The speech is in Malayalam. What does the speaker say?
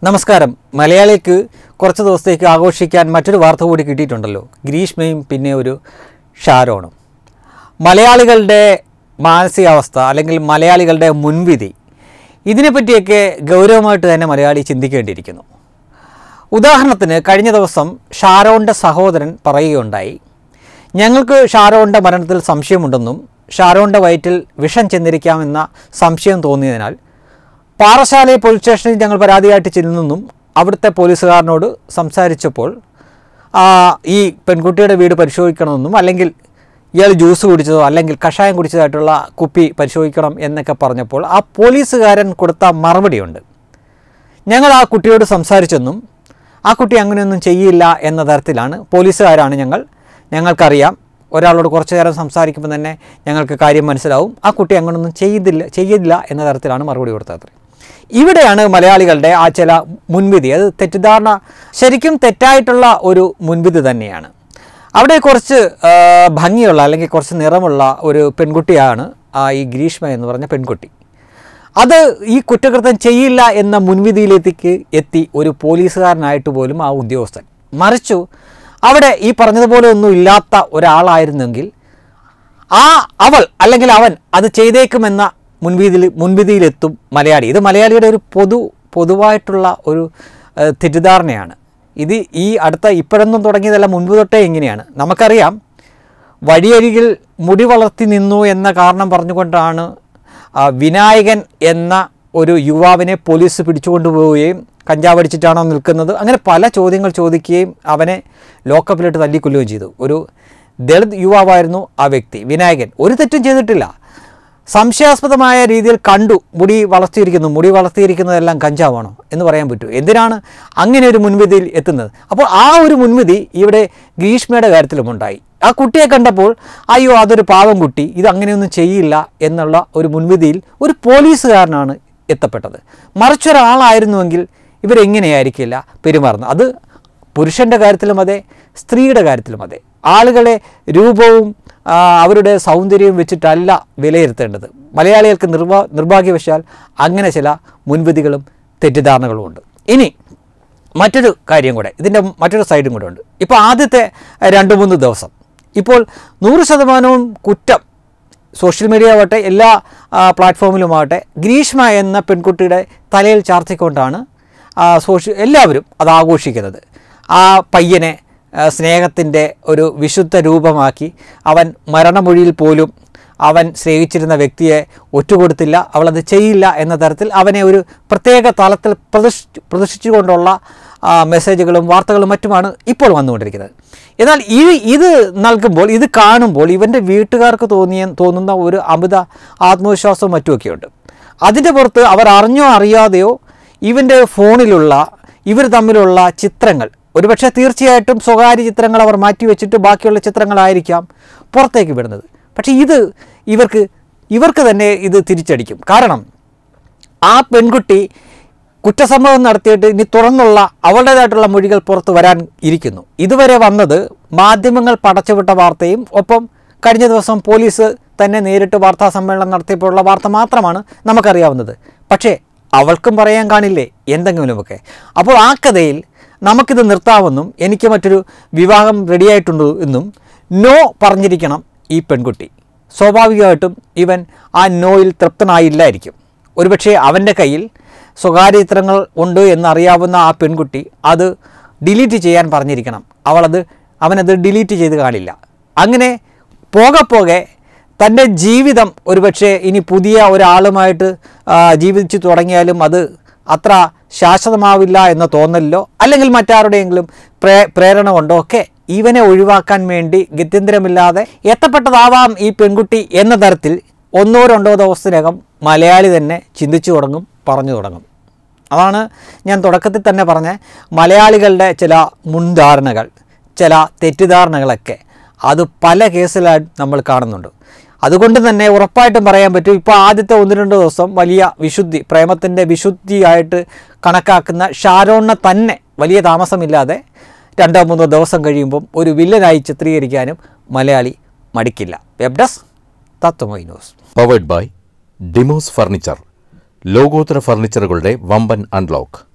നമസ്കാരം മലയാളിക്ക് കുറച്ച് ദിവസത്തേക്ക് ആഘോഷിക്കാൻ മറ്റൊരു വാർത്ത കൂടി കിട്ടിയിട്ടുണ്ടല്ലോ ഗ്രീഷ്മയും പിന്നെ ഒരു ഷാരോണും മലയാളികളുടെ മാനസികാവസ്ഥ അല്ലെങ്കിൽ മലയാളികളുടെ മുൻവിധി ഇതിനെപ്പറ്റിയൊക്കെ ഗൗരവമായിട്ട് തന്നെ മലയാളി ചിന്തിക്കേണ്ടിയിരിക്കുന്നു ഉദാഹരണത്തിന് കഴിഞ്ഞ ദിവസം ഷാരോണിൻ്റെ സഹോദരൻ പറയുകയുണ്ടായി ഞങ്ങൾക്ക് ഷാരോണിൻ്റെ മരണത്തിൽ സംശയമുണ്ടെന്നും ഷാരോണിൻ്റെ വയറ്റിൽ വിഷം ചെന്നിരിക്കാമെന്ന സംശയം തോന്നിയതിനാൽ പാറശാല പോലീസ് സ്റ്റേഷനിൽ ഞങ്ങൾ പരാതിയായിട്ട് ചെല്ലുന്നെന്നും അവിടുത്തെ പോലീസുകാരനോട് സംസാരിച്ചപ്പോൾ ആ, ഈ പെൺകുട്ടിയുടെ വീട് പരിശോധിക്കണമെന്നും അല്ലെങ്കിൽ ഇയാൾ ജ്യൂസ് കുടിച്ചതോ അല്ലെങ്കിൽ കഷായം കുടിച്ചതായിട്ടുള്ള കുപ്പി പരിശോധിക്കണം എന്നൊക്കെ പറഞ്ഞപ്പോൾ ആ പോലീസുകാരൻ കൊടുത്ത മറുപടിയുണ്ട് ഞങ്ങൾ ആ കുട്ടിയോട് സംസാരിച്ചെന്നും ആ കുട്ടി അങ്ങനെയൊന്നും ചെയ്യില്ല എന്ന തരത്തിലാണ് പോലീസുകാരാണ് ഞങ്ങൾ ഞങ്ങൾക്കറിയാം ഒരാളോട് കുറച്ചു നേരം സംസാരിക്കുമ്പോൾ തന്നെ ഞങ്ങൾക്ക് കാര്യം മനസ്സിലാവും ആ കുട്ടി അങ്ങനെയൊന്നും ചെയ്തില്ല ചെയ്യില്ല എന്ന തരത്തിലാണ് മറുപടി കൊടുത്തത് ഇവിടെയാണ് മലയാളികളുടെ ആ ചില മുൻവിധി അത് തെറ്റിദ്ധാരണ ശരിക്കും തെറ്റായിട്ടുള്ള ഒരു മുൻവിധി തന്നെയാണ് അവിടെ കുറച്ച് ആ, ഭംഗിയുള്ള അല്ലെങ്കിൽ കുറച്ച് നിറമുള്ള ഒരു പെൺകുട്ടിയാണ് ആ ഈ ഗ്രീഷ്മ എന്ന് പറഞ്ഞ പെൺകുട്ടി അത് ഈ കുറ്റകൃത്യം ചെയ്യില്ല എന്ന മുൻവിധിയിലേക്ക് എത്തി ഒരു പോലീസുകാരനായിട്ട് പോലും ആ ഉദ്യോഗസ്ഥൻ മറിച്ചു അവിടെ ഈ പറഞ്ഞതുപോലെ ഒന്നും ഇല്ലാത്ത ഒരാളായിരുന്നെങ്കിൽ ആ അവൾ അല്ലെങ്കിൽ അവൻ അത് ചെയ്തേക്കുമെന്ന മുൻവിധിയിൽ മുൻവിധിയിലെത്തും മലയാളി ഇത് മലയാളിയുടെ ഒരു പൊതു പൊതുവായിട്ടുള്ള ഒരു ഏഹ്, തെറ്റിദ്ധാരണയാണ് ഇത് ഈ അടുത്ത ഇപ്പോഴൊന്നും തുടങ്ങിയതല്ല മുൻപ് തൊട്ടേ ഇങ്ങനെയാണ് നമുക്കറിയാം വഴിയരികിൽ മുടി വളർത്തി നിന്നു എന്ന കാരണം പറഞ്ഞുകൊണ്ടാണ് ആ, വിനായകൻ എന്ന ഒരു യുവാവിനെ പോലീസ് പിടിച്ചുകൊണ്ടുപോവുകയും കഞ്ചാവ് അടിച്ചിട്ടാണോ നിൽക്കുന്നത് അങ്ങനെ പല ചോദ്യങ്ങൾ ചോദിക്കുകയും അവനെ ലോക്കപ്പിലിട്ട് തല്ലിക്കൊല്ലുകയും ചെയ്തു ഒരു ദളിത് യുവാവായിരുന്നു ആ വ്യക്തി വിനായകൻ ഒരു തെറ്റും ചെയ്തിട്ടില്ല സംശയാസ്പദമായ രീതിയിൽ കണ്ടു മുടി വളർത്തിയിരിക്കുന്നു മുടി വളർത്തിയിരിക്കുന്നതെല്ലാം കഞ്ചാവാണോ എന്ന് പറയാൻ പറ്റൂ എന്തിനാണ് അങ്ങനെ ഒരു മുൻവിധിയിൽ എത്തുന്നത് അപ്പോൾ ആ ഒരു മുൻവിധി ഇവിടെ ഗ്രീഷ്മയുടെ കാര്യത്തിലും ഉണ്ടായി ആ കുട്ടിയെ കണ്ടപ്പോൾ അയ്യോ അതൊരു പാവം കുട്ടി ഇത് അങ്ങനെയൊന്നും ചെയ്യില്ല എന്നുള്ള ഒരു മുൻവിധിയിൽ ഒരു പോലീസുകാരനാണ് എത്തപ്പെട്ടത് മറിച്ചൊരാളായിരുന്നുവെങ്കിൽ ഇവരെങ്ങനെയായിരിക്കില്ല പെരുമാറുന്നത് അത് പുരുഷൻ്റെ കാര്യത്തിലും അതെ സ്ത്രീയുടെ കാര്യത്തിലും അതെ ആളുകളെ രൂപവും ആ, അവരുടെ സൗന്ദര്യവും വെച്ചിട്ടല്ല വിലയിരുത്തേണ്ടത് മലയാളികൾക്ക് നിർഭാ നിർഭാഗ്യവശാൽ അങ്ങനെ ചില മുൻവിധികളും തെറ്റിദ്ധാരണകളും ഉണ്ട് ഇനി മറ്റൊരു കാര്യം കൂടെ ഇതിൻ്റെ മറ്റൊരു സൈഡും കൂടെ ഉണ്ട് ഇപ്പോൾ ആദ്യത്തെ രണ്ട് മൂന്ന് ദിവസം ഇപ്പോൾ നൂറ് ശതമാനവും കുറ്റം സോഷ്യൽ മീഡിയ ആവട്ടെ എല്ലാ ആ, പ്ലാറ്റ്ഫോമിലുമാവട്ടെ ഗ്രീഷ്മ എന്ന പെൺകുട്ടിയുടെ തലയിൽ ചാർത്തിക്കൊണ്ടാണ് ആ, സോഷ്യ എല്ലാവരും അത് ആഘോഷിക്കുന്നത് ആ പയ്യനെ സ്നേഹത്തിൻ്റെ ഒരു വിശുദ്ധ രൂപമാക്കി അവൻ മരണമൊഴിയിൽ പോലും അവൻ സ്നേഹിച്ചിരുന്ന വ്യക്തിയെ ഒറ്റുകൊടുത്തില്ല അവളത് ചെയ്യില്ല എന്ന തരത്തിൽ അവനെ ഒരു പ്രത്യേക തലത്തിൽ പ്രദർശിച്ചു പ്രദർശിച്ചുകൊണ്ടുള്ള ആ, മെസ്സേജുകളും വാർത്തകളും മറ്റുമാണ് ഇപ്പോൾ വന്നുകൊണ്ടിരിക്കുന്നത് എന്നാൽ ഇത് ഇത് നൽകുമ്പോൾ ഇത് കാണുമ്പോൾ ഇവൻ്റെ വീട്ടുകാർക്ക് തോന്നിയ തോന്നുന്ന ഒരു അമിത ആത്മവിശ്വാസവും മറ്റുമൊക്കെയുണ്ട് അതിൻ്റെ പുറത്ത് അവർ അറിഞ്ഞോ അറിയാതെയോ ഇവൻ്റെ ഫോണിലുള്ള ഇവർ തമ്മിലുള്ള ചിത്രങ്ങൾ ഒരുപക്ഷെ തീർച്ചയായിട്ടും സ്വകാര്യ ചിത്രങ്ങൾ അവർ മാറ്റി വെച്ചിട്ട് ബാക്കിയുള്ള ചിത്രങ്ങളായിരിക്കാം പുറത്തേക്ക് വിടുന്നത് പക്ഷേ ഇത് ഇവർക്ക് ഇവർക്ക് തന്നെ ഇത് തിരിച്ചടിക്കും കാരണം ആ പെൺകുട്ടി കുറ്റസംഭവം നടത്തിയിട്ട് ഇനി തുറന്നുള്ള അവളുടേതായിട്ടുള്ള മൊഴികൾ പുറത്ത് വരാൻ ഇരിക്കുന്നു ഇതുവരെ വന്നത് മാധ്യമങ്ങൾ പടച്ചുവിട്ട വാർത്തയും ഒപ്പം കഴിഞ്ഞ ദിവസം പോലീസ് തന്നെ നേരിട്ട് വാർത്താ സമ്മേളനം നടത്തിയപ്പോഴുള്ള വാർത്ത മാത്രമാണ് നമുക്കറിയാവുന്നത് പക്ഷേ അവൾക്കും പറയാൻ കാണില്ലേ എന്തെങ്കിലുമൊക്കെ അപ്പോൾ ആ കഥയിൽ നമുക്കിത് നിർത്താമെന്നും എനിക്ക് മറ്റൊരു വിവാഹം റെഡിയായിട്ടുണ്ട് എന്നും നോ പറഞ്ഞിരിക്കണം ഈ പെൺകുട്ടി സ്വാഭാവികമായിട്ടും ഇവൻ ആ നോയിൽ തൃപ്തനായില്ലായിരിക്കും ഒരുപക്ഷെ അവൻ്റെ കയ്യിൽ സ്വകാര്യ ചിത്രങ്ങൾ ഉണ്ട് എന്നറിയാവുന്ന ആ പെൺകുട്ടി അത് ഡിലീറ്റ് ചെയ്യാൻ പറഞ്ഞിരിക്കണം അവളത് അവനത് ഡിലീറ്റ് ചെയ്ത് കാണില്ല അങ്ങനെ പോകെ പോകെ തൻ്റെ ജീവിതം ഒരുപക്ഷെ ഇനി പുതിയ ഒരാളുമായിട്ട് ആ, ജീവിച്ചു തുടങ്ങിയാലും അത് അത്ര ശാശ്വതമാവില്ല എന്ന തോന്നലിലോ അല്ലെങ്കിൽ മറ്റാരുടെയെങ്കിലും പ്രേ പ്രേരണ കൊണ്ടോ ഒക്കെ ഇവനെ ഒഴിവാക്കാൻ വേണ്ടി ഗത്യന്തരമില്ലാതെ എത്തപ്പെട്ടതാവാം ഈ പെൺകുട്ടി എന്ന തരത്തിൽ ഒന്നോ രണ്ടോ ദിവസത്തിനകം മലയാളി തന്നെ ചിന്തിച്ചു തുടങ്ങും പറഞ്ഞു തുടങ്ങും അതാണ് ഞാൻ തുടക്കത്തിൽ തന്നെ പറഞ്ഞ മലയാളികളുടെ ചില മുൻധാരണകൾ ചില തെറ്റിദ്ധാരണകളൊക്കെ അത് പല കേസിലായി നമ്മൾ കാണുന്നുണ്ട് അതുകൊണ്ട് തന്നെ ഉറപ്പായിട്ടും പറയാൻ പറ്റും ഇപ്പോൾ ആദ്യത്തെ ഒന്ന് രണ്ട് ദിവസം വലിയ വിശുദ്ധി പ്രേമത്തിൻ്റെ വിശുദ്ധിയായിട്ട് കണക്കാക്കുന്ന ഷാരോണിനെ തന്നെ വലിയ താമസമില്ലാതെ രണ്ടോ മൂന്നോ ദിവസം കഴിയുമ്പം ഒരു വില്ലനായി ചിത്രീകരിക്കാനും മലയാളി മടിക്കില്ല web desk Tatwamayi news powered by Demos furniture ലോകോത്തര ഫർണിച്ചറുകളുടെ വമ്പൻ അൺലോക്ക്